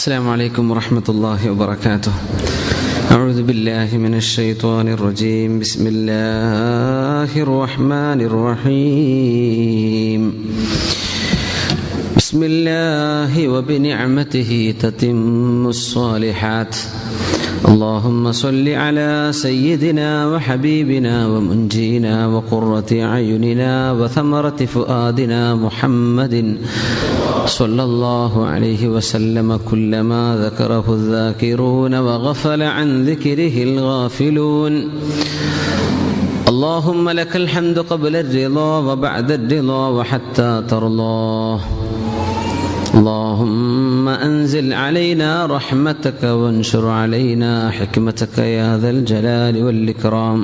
السلام عليكم ورحمة الله وبركاته أعوذ بالله من الشيطان الرجيم بسم الله الرحمن الرحيم بسم الله وبنعمته تتم الصالحات اللهم صل على سيدنا وحبيبنا ومنجينا وقرة أعيننا وثمرة فؤادنا محمد صلى الله عليه وسلم كلما ذكره الذاكرون وغفل عن ذكره الغافلون اللهم لك الحمد قبل الرضا وبعد الرضا وحتى ترضاه اللهم انزل علينا رحمتك وانشر علينا حكمتك يا ذا الجلال والاكرام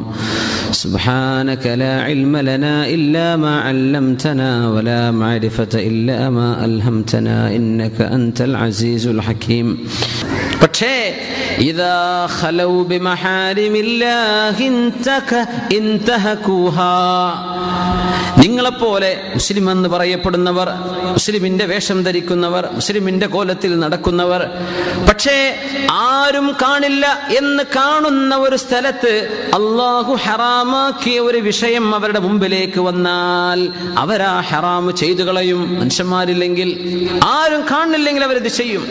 سبحانك لا علم لنا الا ما علمتنا ولا معرفه الا ما الهمتنا انك انت العزيز الحكيم പക്ഷേ إذا خلوا بمحارم الله انتك انتهكوها നിങ്ങളെപ്പോലെ മുസ്ലിം എന്ന് പറയപ്പെടുന്നവർ മുസ്ലിമിന്റെ വേഷം ധരിക്കുന്നവർ മുസ്ലിമിന്റെ കോലത്തിൽ നടക്കുന്നവർ പക്ഷേ ആരും കാണില്ല എന്ന് കാണുന്ന ഒരു സ്ഥലത്ത് അള്ളാഹു ഹറാമാക്കിയ ഒരു വിഷയം അവരുടെ മുമ്പിലേക്ക് വന്നാൽ അവരാ ഹറാമ് ചെയ്തു കളയും മനുഷ്യന്മാരില്ലെങ്കിൽ ആരും കാണില്ലെങ്കിൽ അവരത് ചെയ്യും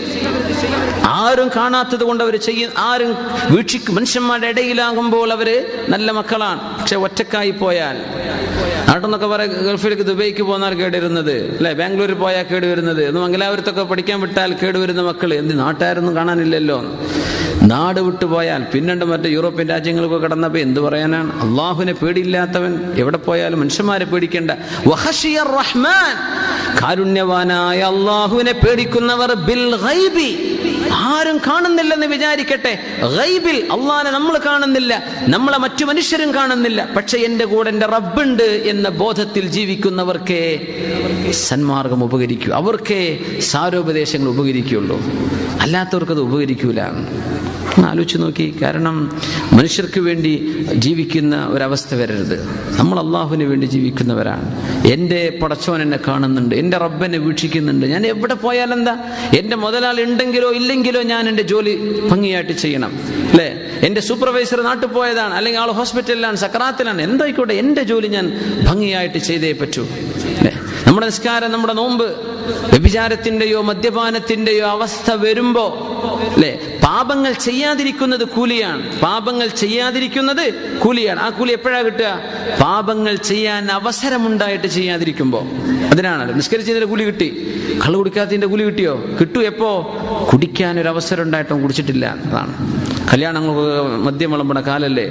ആരും കാണാത്തത് കൊണ്ട് അവർ ചെയ്യും ആരും വീക്ഷിക്കും മനുഷ്യന്മാരുടെ ഇടയിലാകുമ്പോൾ അവര് നല്ല മക്കളാണ് പക്ഷെ ഒറ്റക്കായി പോയാൽ നാട്ടിൽ നിന്നൊക്കെ പറയാം ഗൾഫിലേക്ക് ദുബൈക്ക് പോന്നാൽ കേടുവരുന്നത് അല്ലെ ബാംഗ്ലൂരിൽ പോയാൽ കേടുവരുന്നത് എന്ന് മംഗലാപുരത്തൊക്കെ പഠിക്കാൻ വിട്ടാൽ കേടുവരുന്ന മക്കൾ എന്ത് നാട്ടുകാരൊന്നും കാണാനില്ലല്ലോ നാട് വിട്ടു പോയാൽ പിന്നണ്ട് മറ്റേ യൂറോപ്യൻ രാജ്യങ്ങളൊക്കെ കടന്നപ്പോ എന്ത് പറയാനാണ് അള്ളാഹുവിനെ പേടിയില്ലാത്തവൻ എവിടെ പോയാലും മനുഷ്യന്മാരെ പേടിക്കേണ്ട വഹഷിയർ റഹ്മാൻ കാരുണ്യവാനായ അള്ളാഹുവിനെ പേടിക്കുന്നവർ ബിൽ ഗൈബി ആരും കാണുന്നില്ലെന്ന് വിചാരിക്കട്ടെ ഗൈബിൽ അള്ളാനെ നമ്മൾ കാണുന്നില്ല നമ്മളെ മറ്റു മനുഷ്യരും കാണുന്നില്ല പക്ഷെ എന്റെ കൂടെ എന്റെ റബ്ബുണ്ട് എന്ന ബോധത്തിൽ ജീവിക്കുന്നവർക്കേ സന്മാർഗം ഉപകരിക്കൂ അവർക്കേ സാരോപദേശങ്ങൾ ഉപകരിക്കുള്ളൂ അല്ലാത്തവർക്കത് ഉപകരിക്കൂല ഒന്ന് ആലോചിച്ച് നോക്കി കാരണം മനുഷ്യർക്ക് വേണ്ടി ജീവിക്കുന്ന ഒരവസ്ഥ വരരുത് നമ്മൾ അള്ളാഹുവിന് വേണ്ടി ജീവിക്കുന്നവരാണ് എൻ്റെ പടച്ചോൻ എന്നെ കാണുന്നുണ്ട് എൻ്റെ റബ്ബെന്നെ വീക്ഷിക്കുന്നുണ്ട് ഞാൻ എവിടെ പോയാലെന്താ എൻ്റെ മുതലാളി ഉണ്ടെങ്കിലോ ഇല്ലെങ്കിലോ ഞാൻ എൻ്റെ ജോലി ഭംഗിയായിട്ട് ചെയ്യണം അല്ലേ എൻ്റെ സൂപ്പർവൈസർ നാട്ടിൽ പോയതാണ് അല്ലെങ്കിൽ ആൾ ഹോസ്പിറ്റലിലാണ് സക്രാത്തിലാണ് എന്തായിക്കോട്ടെ എൻ്റെ ജോലി ഞാൻ ഭംഗിയായിട്ട് ചെയ്തേ പറ്റൂ അല്ലേ നമ്മുടെ നിസ്കാരം നമ്മുടെ നോമ്പ് വ്യഭിചാരത്തിന്റെയോ മദ്യപാനത്തിന്റെയോ അവസ്ഥ വരുമ്പോ അല്ലെ പാപങ്ങൾ ചെയ്യാതിരിക്കുന്നത് കൂലിയാണ് പാപങ്ങൾ ചെയ്യാതിരിക്കുന്നത് കൂലിയാണ് ആ കൂലി എപ്പോഴാ കിട്ടുക പാപങ്ങൾ ചെയ്യാൻ അവസരമുണ്ടായിട്ട് ചെയ്യാതിരിക്കുമ്പോ അതിനാണ് നിസ്കരിച്ചതിന്റെ കൂലി കിട്ടി കള്ളു കുടിക്കാത്തതിന്റെ കൂലി കിട്ടിയോ കിട്ടൂ എപ്പോ കുടിക്കാൻ ഒരു അവസരം ഉണ്ടായിട്ടും കുടിച്ചിട്ടില്ല അതാണ് കല്യാണങ്ങൾക്ക് മദ്യം വിളമ്പണ കാലല്ലേ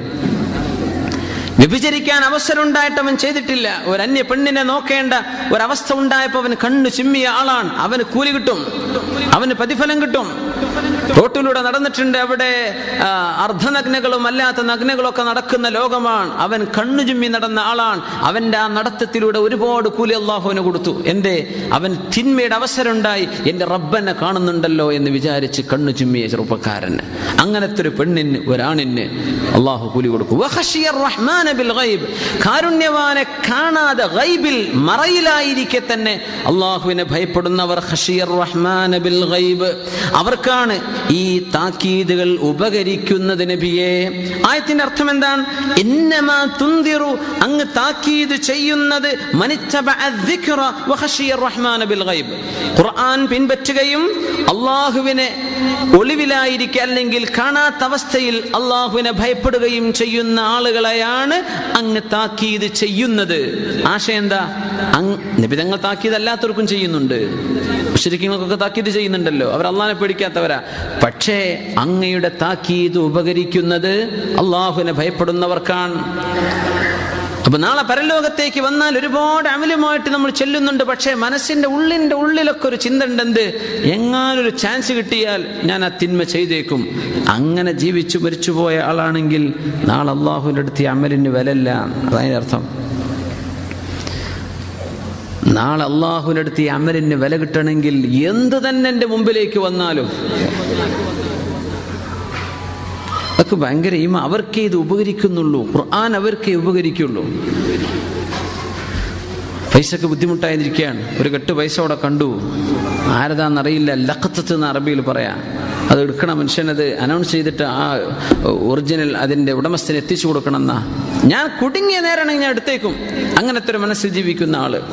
വ്യഭിചരിക്കാൻ അവസരം ഉണ്ടായിട്ട് അവൻ ചെയ്തിട്ടില്ല ഒരു അന്യ പെണ്ണിനെ നോക്കേണ്ട ഒരവസ്ഥ ഉണ്ടായപ്പോ അവൻ കണ്ണു ചിമ്മിയ ആളാണ് അവന് കൂലി കിട്ടും അവന് പ്രതിഫലം കിട്ടും റോട്ടിലൂടെ നടന്നിട്ടുണ്ട് അവിടെ അർദ്ധനഗ്നകളും അല്ലാത്ത നഗ്നകളൊക്കെ നടക്കുന്ന ലോകമാണ് അവൻ കണ്ണു ചുമ്മി നടന്ന ആളാണ് അവന്റെ ആ നടത്തത്തിലൂടെ ഒരുപാട് കൂലി അള്ളാഹുവിന് കൊടുത്തു എന്തേ അവൻ തിന്മയുടെ അവസരം ഉണ്ടായി എന്റെ റബ്ബനെ കാണുന്നുണ്ടല്ലോ എന്ന് വിചാരിച്ച് കണ്ണു ചുമ്മിയ ചെറുപ്പക്കാരന് അങ്ങനത്തെ ഒരു പെണ്ണിന് ഒരാണിന് അള്ളാഹു കൂലി കൊടുക്കും കാരുണ്യവാനെ കാണാതെ ഗൈബിൽ മറയിലായിരിക്കെ തന്നെ അള്ളാഹുവിനെ ഭയപ്പെടുന്നവർ ഹഷിയർ റഹ്മാൻ ബിൽ ഗൈബ് അവർക്കാണ് ഈ താക്കീതുകൾ ഉപകരിക്കുന്നത് നബിയെ ആയത്തിന്റെ അർത്ഥം എന്താണ് ഇന്നമാ തുന്തിറു അങ്ങ് താക്കീത് ചെയ്യുന്നത് ഖുർആൻ പിൻപറ്റുകയും അള്ളാഹുവിനെ ഒളിവിലായിരിക്കെ അല്ലെങ്കിൽ കാണാത്ത അവസ്ഥയിൽ അള്ളാഹുവിനെ ഭയപ്പെടുകയും ചെയ്യുന്ന ആളുകളെയാണ് അങ്ങ് താക്കീത് ചെയ്യുന്നത് ആശയം എന്താ നിബിതങ്ങൾ താക്കീത് അല്ലാത്തവർക്കും ചെയ്യുന്നുണ്ട് മുഷരിക്കങ്ങൾക്കൊക്കെ താക്കീത് ചെയ്യുന്നുണ്ടല്ലോ അവർ അള്ളാഹിനെ പേടിക്കാത്തവരാ പക്ഷേ അങ്ങയുടെ താക്കീത് ഉപകരിക്കുന്നത് അള്ളാഹുവിനെ ഭയപ്പെടുന്നവർക്കാണ് അപ്പൊ നാളെ പരലോകത്തേക്ക് വന്നാൽ ഒരുപാട് അമലുമായിട്ട് നമ്മൾ ചെല്ലുന്നുണ്ട് പക്ഷേ മനസ്സിന്റെ ഉള്ളിന്റെ ഉള്ളിലൊക്കെ ഒരു ചിന്ത ഉണ്ടെന്ത് എങ്ങാനൊരു ചാൻസ് കിട്ടിയാൽ ഞാൻ ആ തിന്മ ചെയ്തേക്കും അങ്ങനെ ജീവിച്ചു മരിച്ചുപോയ ആളാണെങ്കിൽ നാളെ അള്ളാഹുവിൻ്റെ അടുത്ത് അമലിന് വിലല്ല അതായത് അർത്ഥം നാളെ അള്ളാഹുവിൻ്റെ അടുത്ത് ഈ അമലിന് വില കിട്ടണമെങ്കിൽ എന്ത് തന്നെ എൻ്റെ മുമ്പിലേക്ക് വന്നാലും അതൊക്കെ ഭയങ്കര ഈമ അവർക്കേ ഇത് ഉപകരിക്കുന്നുള്ളൂ ഖുർആൻ അവർക്കേ ഉപകരിക്കുള്ളൂ പൈസക്ക് ബുദ്ധിമുട്ടായിരിക്കുകയാണ് ഒരു കെട്ട് പൈസ അവിടെ കണ്ടു ആരതാന്നറിയില്ല ലക്കത്തത്ത് എന്ന് അറബിയിൽ പറയാം അത് എടുക്കണം മനുഷ്യനത് അനൗൺസ് ചെയ്തിട്ട് ആ ഒറിജിനൽ അതിൻ്റെ ഉടമസ്ഥന് എത്തിച്ചു കൊടുക്കണം എന്നാ ഞാൻ കുടുങ്ങിയ നേരമാണെങ്കിൽ ഞാൻ എടുത്തേക്കും അങ്ങനത്തെ ഒരു മനസ്സിൽ ജീവിക്കുന്ന ആള്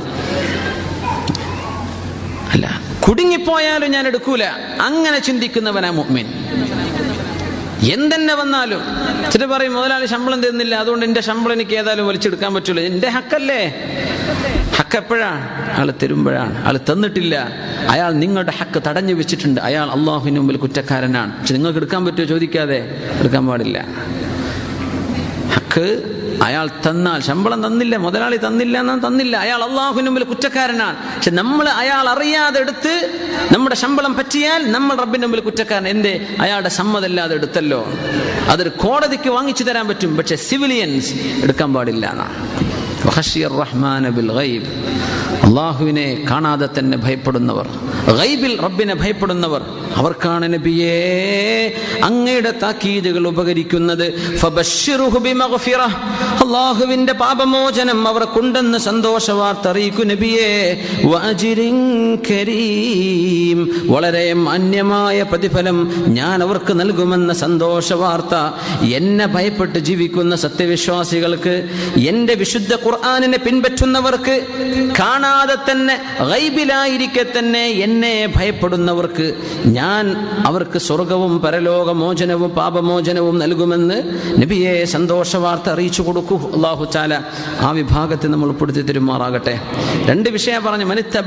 അല്ല കുടുങ്ങിപ്പോയാലും ഞാൻ എടുക്കൂല അങ്ങനെ ചിന്തിക്കുന്നവനാ മുഅ്മിൻ എന്തെന്നെ വന്നാലും ചില പറയും മുതലാളി ശമ്പളം തരുന്നില്ല അതുകൊണ്ട് എൻ്റെ ശമ്പളം എനിക്ക് ഏതായാലും വലിച്ചെടുക്കാൻ പറ്റൂല എൻ്റെ ഹക്കല്ലേ ഹക്ക് എപ്പോഴാണ് ആൾ തരുമ്പോഴാണ് ആൾ തന്നിട്ടില്ല അയാൾ നിങ്ങളുടെ ഹക്ക് തടഞ്ഞു വെച്ചിട്ടുണ്ട് അയാൾ അള്ളാഹുവിന് മുമ്പിൽ കുറ്റക്കാരനാണ് പക്ഷെ നിങ്ങൾക്ക് എടുക്കാൻ പറ്റുമോ ചോദിക്കാതെ എടുക്കാൻ പാടില്ല ഹക്ക് അയാൾ തന്നാൽ ശമ്പളം തന്നില്ല മുതലാളി തന്നില്ല എന്നാൽ തന്നില്ല അയാൾ അള്ളാഹുവിന് മുമ്പിൽ കുറ്റക്കാരനാണ് പക്ഷെ നമ്മൾ അയാൾ അറിയാതെ എടുത്ത് നമ്മുടെ ശമ്പളം പറ്റിയാൽ നമ്മൾ റബ്ബിന്റെ മുമ്പിൽ കുറ്റക്കാരൻ എന്തേ അയാളുടെ സമ്മതമില്ലാതെ എടുത്തല്ലോ അതൊരു കോടതിക്ക് വാങ്ങിച്ചു തരാൻ പറ്റും പക്ഷെ സിവിലിയൻസ് എടുക്കാൻ പാടില്ല അള്ളാഹുവിനെ കാണാതെ തന്നെ ഭയപ്പെടുന്നവർ ഗൈബിൽ റബ്ബിനെ ഭയപ്പെടുന്നവർ അവർക്കാണ് നബിയേ അങ്ങയുടെ താക്കീതുകൾ ഉപകരിക്കുന്നത് അള്ളാഹുവിന്റെ പാപമോചനം അവർക്കുണ്ടെന്ന് സന്തോഷ വാർത്ത അറിയിക്കു നബിയേ വളരെ മാന്യമായ പ്രതിഫലം ഞാൻ അവർക്ക് നൽകുമെന്ന സന്തോഷ വാർത്ത എന്നെ ഭയപ്പെട്ട് ജീവിക്കുന്ന സത്യവിശ്വാസികൾക്ക് എന്റെ വിശുദ്ധ ഖുർആാനിനെ പിൻപറ്റുന്നവർക്ക് കാണാതെ തന്നെ ഗൈബിലായിരിക്കെ തന്നെ എന്നെ ഭയപ്പെടുന്നവർക്ക് ഞാൻ അവർക്ക് സ്വർഗവും പരലോകമോചനവും പാപമോചനവും നൽകുമെന്ന് നബിയെ സന്തോഷ വാർത്ത അറിയിച്ചു കൊടുക്കൂ അള്ളാഹു ചാല ആ വിഭാഗത്തിൽ നമ്മൾ ഉൾപ്പെടുത്തി തരുമാറാകട്ടെ രണ്ട് വിഷയം പറഞ്ഞു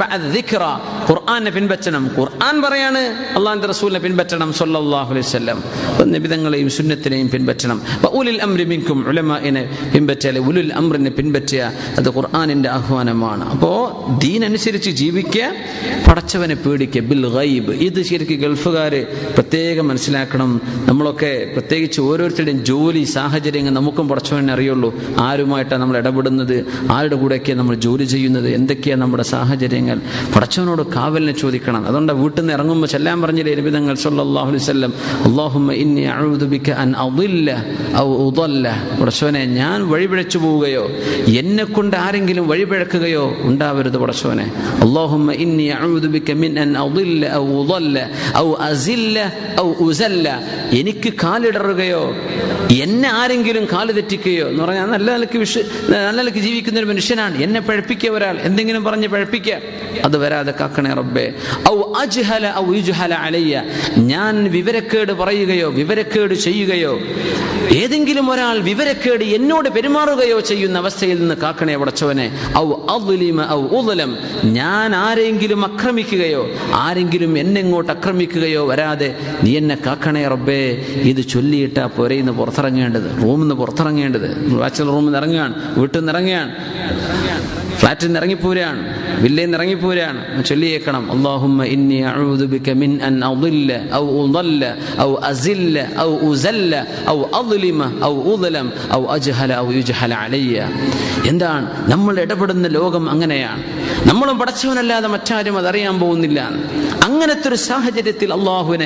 ഖുർആാനെ പിൻപറ്റണം ഖുർആൻ പറയാണ് അള്ളാഹിന്റെ റസൂലിനെ പിൻപറ്റണം സല്ലല്ലാഹു അലൈഹി വസല്ലം നിബിതങ്ങളെയും സുന്നത്തിനെയും പിൻപറ്റണം ഉലുൽ അംരി മിൻകും ഉലമാഇനെ പിൻപറ്റിയാൽ ഉലുൽ അംറിനെ പിൻപറ്റിയ അത് ഖുർആാനിന്റെ ആഹ്വാനമാണ് അപ്പോൾ ദീൻ അനുസരിച്ച് ജീവിക്കുക പടച്ചവനെ പേടിക്കുക ബിൽ ഗൈബ് ഇത് ശരിക്കും ഗൾഫുകാർ പ്രത്യേകം മനസ്സിലാക്കണം നമ്മളൊക്കെ പ്രത്യേകിച്ച് ഓരോരുത്തരുടെയും ജോലി സാഹചര്യങ്ങൾ നമുക്കും പടച്ചവനെ അറിയുള്ളൂ ആരുമായിട്ടാണ് നമ്മൾ ഇടപെടുന്നത് ആരുടെ കൂടെയൊക്കെയാണ് നമ്മൾ ജോലി ചെയ്യുന്നത് എന്തൊക്കെയാണ് നമ്മുടെ സാഹചര്യങ്ങൾ പടച്ചവനോട് കാവലിനെ ചോദിക്കണം അതുകൊണ്ട് വീട്ടിൽ നിന്ന് ഇറങ്ങുമ്പോൾ ചെല്ലാൻ പറഞ്ഞില്ലേ രബിതങ്ങൾ സല്ലല്ലാഹു അലൈഹി വസല്ലം അല്ലാഹുമ്മ ഇന്നി അഊദു ബിക അൻ അദില്ല ഔ ഉദല്ല പടച്ചവനെ ഞാൻ വഴിപിഴച്ചു പോവുകയോ എന്നെ കൊണ്ട് ആരെങ്കിലും വഴിപിഴക്കുകയോ ഉണ്ടാവരുത് പടച്ചവനെ അല്ലാഹുമ്മ ഇന്നി അഊദു ബിക മിൻ അൻ അദില്ല ഔ ഉദല്ല ഔ അസില്ല ഔ ഉസല്ല എനിക്ക് കാലിടറുകയോ എന്നെ ആരെങ്കിലും കാല് തെറ്റിക്കുകയോ എന്ന് പറഞ്ഞാൽ നല്ല നിലക്ക് വിഷ നല്ല നിലക്ക് ജീവിക്കുന്ന ഒരു മനുഷ്യനാണ് എന്നെ പഴപ്പിക്കുക ഒരാൾ എന്തെങ്കിലും പറഞ്ഞ് പഴപ്പിക്കുക അത് വരാതെ കാക്കണേ റബ്ബേ ഔ അജ്ഹല ഔ യുജ്ഹല അലയ്യ ഞാൻ വിവരക്കേട് പറയുകയോ വിവരക്കേട് ചെയ്യുകയോ ഏതെങ്കിലും ഒരാൾ വിവരക്കേട് എന്നോട് പെരുമാറുകയോ ചെയ്യുന്ന അവസ്ഥയിൽ നിന്ന് കാക്കണേ പടച്ചവനെ ഔ അദ്ലിമ ഔ ഉദ്ലം ഞാൻ ആരെങ്കിലും ആക്രമിക്കുകയോ ആരെങ്കിലും എന്നെ ഇങ്ങോട്ട് ആക്രമിക്കുകയോ വരാതെ നീ എന്നെ കാക്കണേ റബ്ബേ ഇത് ചൊല്ലിയിട്ടാ പുരയിന്ന് പുറത്തിറങ്ങേണ്ടത് റൂമിൽ നിന്ന് പുറത്തിറങ്ങേണ്ടത് ബാച്ചലർ റൂമിൽ നിന്ന് ഇറങ്ങുകയാണ് വീട്ടിൽ നിന്ന് ഇറങ്ങുകയാണ് ഫ്ലാറ്റിൽ നിന്ന് ഇറങ്ങിപ്പോരാണ് വില്ലയിൽ നിന്ന് ഇറങ്ങിപ്പോരാണ് ചൊല്ലിയേക്കണം അള്ളാഹുമ്മ ഇന്നി അഊദു ബിക മിൻ അൻ അദില്ല ഔ ഉദല്ല ഔ അസില്ല ഔ ഉസല്ല ഔ അദ്ലിമ ഔ ഉദ്ലം ഔ അജ്ഹല ഔ യുജ്ഹല അലയ്യ എന്താണ് നമ്മൾ ഇടപെടുന്ന ലോകം അങ്ങനെയാണ് നമ്മളും പടച്ചവനല്ലാതെ മറ്റാരും അതറിയാൻ പോകുന്നില്ല അങ്ങനത്തെ ഒരു സാഹചര്യത്തിൽ അള്ളാഹുവിനെ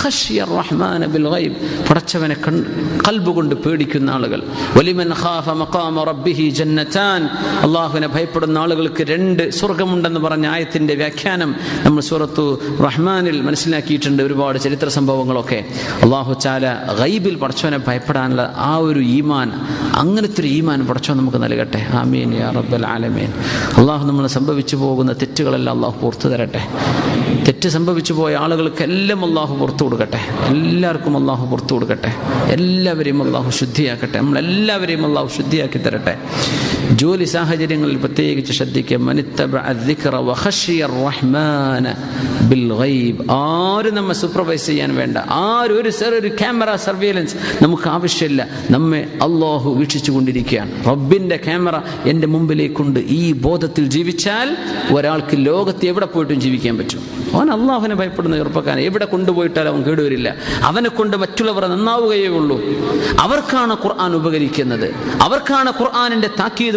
റഹ്മാന ബിൽ ഗൈബ് പടച്ചവനെ കൽബ് കൊണ്ട് പേടിക്കുന്ന ആളുകൾ വലിമൻ ഖാഫ മഖാമ റബ്ബിഹി ജന്നതാൻ അള്ളാഹുവിനെ ഭയപ്പെടുന്ന ആളുകൾക്ക് രണ്ട് സ്വർഗമുണ്ടെന്ന് പറഞ്ഞ ആയത്തിന്റെ വ്യാഖ്യാനം നമ്മൾ സൂറത്തു റഹ്മാനിൽ മനസ്സിലാക്കിയിട്ടുണ്ട് ഒരുപാട് ചരിത്ര സംഭവങ്ങളൊക്കെ അള്ളാഹു ചാല ഗൈബിൽ പടച്ചവനെ ഭയപ്പെടാനുള്ള ആ ഒരു ഈമാൻ അങ്ങനത്തെ ഒരു ഈമാൻ പടച്ചവൻ നമുക്ക് നൽകട്ടെ ആമീൻ യാ റബ്ബൽ ആലമീൻ അള്ളാഹു നമ്മൾ സംഭവിച്ചു പോകുന്ന തെറ്റുകളെല്ലാം അള്ളാഹു പുറത്തു തരട്ടെ തെറ്റ് സംഭവിച്ചു പോയ ആളുകൾക്കെല്ലാം അള്ളാഹു പുറത്തു കൊടുക്കട്ടെ എല്ലാവർക്കും അള്ളാഹു പുറത്തു കൊടുക്കട്ടെ എല്ലാവരെയും അള്ളാഹു ശുദ്ധിയാക്കട്ടെ നമ്മളെല്ലാവരെയും അള്ളാഹു ശുദ്ധിയാക്കി തരട്ടെ ജോലി സാഹചര്യങ്ങളിൽ പ്രത്യേകിച്ച് ശ്രദ്ധിക്കുക ആരും നമ്മെ സൂപ്പർവൈസ് ചെയ്യാൻ വേണ്ട ആരും ഒരു ഒരു ക്യാമറ സർവേലൻസ് നമുക്ക് ആവശ്യമില്ല നമ്മെ അള്ളാഹു വീക്ഷിച്ചു കൊണ്ടിരിക്കുകയാണ് റബ്ബിന്റെ ക്യാമറ എൻ്റെ മുമ്പിലേക്കുണ്ട് ഈ ബോധത്തിൽ ജീവിച്ചാൽ ഒരാൾക്ക് ലോകത്ത് എവിടെ പോയിട്ടും ജീവിക്കാൻ പറ്റും അവൻ അള്ളാഹുവിനെ ഭയപ്പെടുന്ന ചെറുപ്പക്കാരൻ എവിടെ കൊണ്ടുപോയിട്ടാലും അവൻ കേടുവരില്ല അവനെ കൊണ്ട് മറ്റുള്ളവർ നന്നാവുകയേ ഉള്ളൂ അവർക്കാണ് ഖുർആൻ ഉപകരിക്കുന്നത് അവർക്കാണ് ഖുർആാനിന്റെ താക്കീത്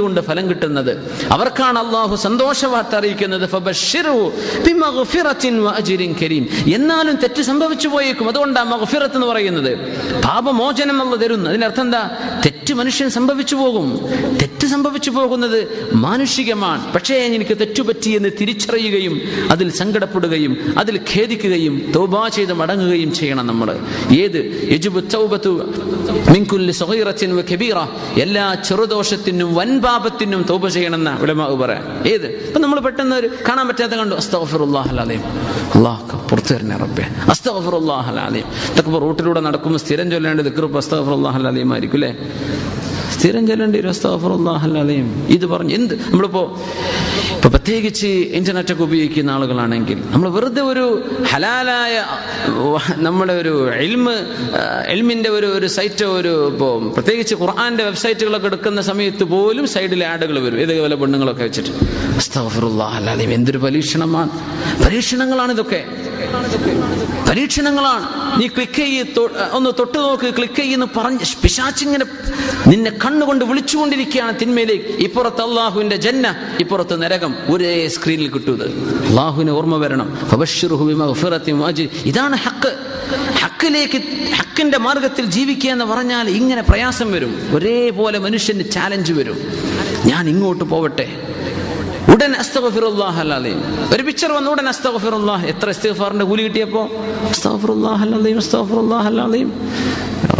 ചെയ്തുകൊണ്ട് ഫലം കിട്ടുന്നത് അവർക്കാണ് അള്ളാഹു സന്തോഷ വാർത്ത അറിയിക്കുന്നത് ഫബശ്ശിറു ബിമഗ്ഫിറത്തിൻ വഅജ്രിൻ കരീം എന്നാലും തെറ്റ് സംഭവിച്ചു പോയേക്കും അതുകൊണ്ടാണ് മഗ്ഫിറത്ത് എന്ന് പറയുന്നത് പാപമോചനം നമ്മൾ തരുന്നു അതിനർത്ഥം എന്താ തെറ്റ് മനുഷ്യൻ സംഭവിച്ചു പോകും തെറ്റ് സംഭവിച്ചു പോകുന്നത് മാനുഷികമാണ് പക്ഷേ എനിക്ക് തെറ്റുപറ്റിയെന്ന് തിരിച്ചറിയുകയും അതിൽ സങ്കടപ്പെടുകയും അതിൽ ഖേദിക്കുകയും തൗബ ചെയ്ത് മടങ്ങുകയും ചെയ്യണം നമ്മൾ ഏത് യജുബു തൗബത്തു മിൻകുല്ലി സഗീറത്തിൻ വ കബീറ എല്ലാ ചെറുദോഷത്തിനും വൻപാപത്തിനും തൗബ ചെയ്യണമെന്ന ഉലമാ പറയാം ഏത് ഇപ്പൊ നമ്മൾ പെട്ടെന്ന് ഒരു കാണാൻ പറ്റാത്ത കണ്ടു അസ്തഗ്ഫിറുല്ലാഹ് അലീം അല്ലാഹ് പുറത്തു തരണേ റബ്ബേ അസ്തഗ്ഫിറുല്ലാഹ് അലീം ഇതൊക്കെ ഇപ്പൊ റൂട്ടിലൂടെ നടക്കുമ്പോൾ സ്ഥിരം ചൊല്ലേണ്ടത് ദിക്ർ അസ്തഗ്ഫിറുല്ലാഹ് അലീം ആയിരിക്കും അല്ലേ സ്ഥിരം ചൊല്ലേണ്ടി വരും അസ്തഗ്ഫിറുല്ലാഹ് അലീം ഇത് പറഞ്ഞു എന്ത് നമ്മളിപ്പോ ഇപ്പൊ പ്രത്യേകിച്ച് ഇന്റർനെറ്റ് ഒക്കെ ഉപയോഗിക്കുന്ന ആളുകളാണെങ്കിൽ നമ്മൾ വെറുതെ ഒരു ഹലാലായ വ- നമ്മുടെ ഒരു എൽമ് എൽമിന്റെ ഒരു ഒരു സൈറ്റ് ഒരു ഇപ്പോൾ പ്രത്യേകിച്ച് ഖുർആന്റെ വെബ്സൈറ്റുകളൊക്കെ എടുക്കുന്ന സമയത്ത് പോലും സൈഡിൽ ആഡുകൾ വരും ഇതേപോലെ പെണ്ണുങ്ങളൊക്കെ വെച്ചിട്ട് അസ്തഗ്ഫിറുല്ലാഹ് അലീം എന്തൊരു പരീക്ഷണമാണ് പരീക്ഷണങ്ങളാണ് ഇതൊക്കെ പരീക്ഷണങ്ങളാണ് നീ ക്ലിക്ക് ചെയ്യ് തൊ- ഒന്ന് തൊട്ട് നോക്ക് ക്ലിക്ക് ചെയ്യുന്ന പറഞ്ഞ് പിശാച്ചിങ്ങനെ നിന്നെ കണ്ണുകൊണ്ട് വിളിച്ചുകൊണ്ടിരിക്കുകയാണ് തിന്മയിലേക്ക് ഇപ്പുറത്ത് അള്ളാഹുവിന്റെ ജന്ന ഇപ്പുറത്ത് നരകം ഒരേ സ്ക്രീനിൽ കിട്ടുന്നത് അള്ളാഹുവിനെ ഓർമ്മ വരണം ഫബശ്ശിറുഹു ബിമഗ്ഫിറത്തിൻ വഅജ്രി. ഇതാണ് ഹക്ക് ഹക്കിലേക്ക് ഹക്കിന്റെ മാർഗത്തിൽ ജീവിക്കുക എന്ന് പറഞ്ഞാൽ ഇങ്ങനെ പ്രയാസം വരും ഒരേപോലെ മനുഷ്യന് ചാലഞ്ച് വരും ഞാൻ ഇങ്ങോട്ട് പോവട്ടെ ഉടൻ അസ്തഗ്ഫിറുല്ലാഹ് അലീം ഒരു പിക്ചർ വന്നു ഉടൻ അസ്തഗ്ഫിറുല്ലാഹ് എത്ര ഇസ്തിഗ്ഫാറിന്റെ കൂലി കിട്ടിയപ്പോ അസ്തഗ്ഫിറുല്ലാഹ് അലീം അസ്തഗ്ഫിറുല്ലാഹ് അലീം